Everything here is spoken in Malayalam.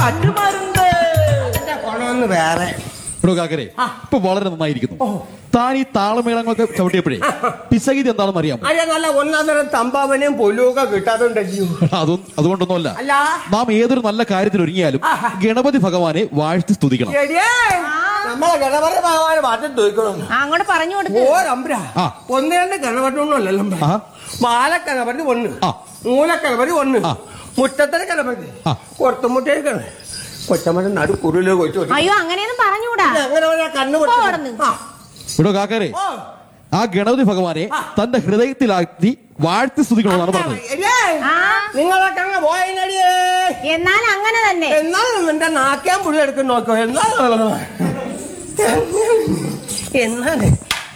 നാട്ടുമരുന്ന് എന്റെ ഗുണമൊന്ന് വേറെ ഇവിടെ കാക്കരെ ഇപ്പൊ വളരെ നന്നായിരിക്കുന്നു താൻ ഈ താളമേളങ്ങളൊക്കെ ചവിട്ടിയപ്പോഴേ പിസഗീതി എന്താണെന്ന് അറിയാമോ അതെ നല്ല ഒന്നാം തരം തമ്പാവനെയും പൊലുവൊക്കെ കിട്ടാതുണ്ടല്ലോ അതും അതുകൊണ്ടൊന്നുമല്ല അല്ല നാം ഏതൊരു നല്ല കാര്യത്തിൽ ഒരുങ്ങിയാലും ഗണപതി ഭഗവാനെ വാഴ്ത്തി സ്തുതിക്കണം ശരിയേ നമ്മളെ ഗണപതി ഭഗവാന് പാട്ട് തോക്കണം ആ, അങ്ങോട്ട് പറഞ്ഞു കൊടുക്ക് ഓരമ്പ്ര ആ. ഒന്ന് രണ്ട് ഗണപതി ഒന്നുമല്ലല്ലോ ആ. ബാലഗണപതി ഒന്ന് ആ. മൂലഗണപതി ഒന്ന് ആ. മുറ്റത്തിന് ഗണപതി ആ. കൊത്തുമുട്ടേക്കാണ് കൊച്ചമ്മന്റെ നടു കുരുലോ കൊച്ചു അയ്യോ അങ്ങനെയൊന്നും പറഞ്ഞൂടാ അങ്ങനെ പറഞ്ഞാ കണ്ണു പോ അവിടുന്ന്. ആ. ഇവിടെ കാക്കരെ ഓ. ആ ഗണപതി ഭഗവാനെ തന്റെ ഹൃദയത്തിലാക്കി വാഴ്ത്തി സ്തുതിക്കണമെന്നാണ് പറഞ്ഞത് എടിയേ, ആ നിങ്ങളൊക്കെ അങ്ങ് പോയടിയേ എന്നാൽ അങ്ങനെ തന്നെ എന്നാലും എന്റെ നാക്കാൻ പുള്ളി എടുക്കുന്ന നോക്കോ എന്നാലും എന്നാണ്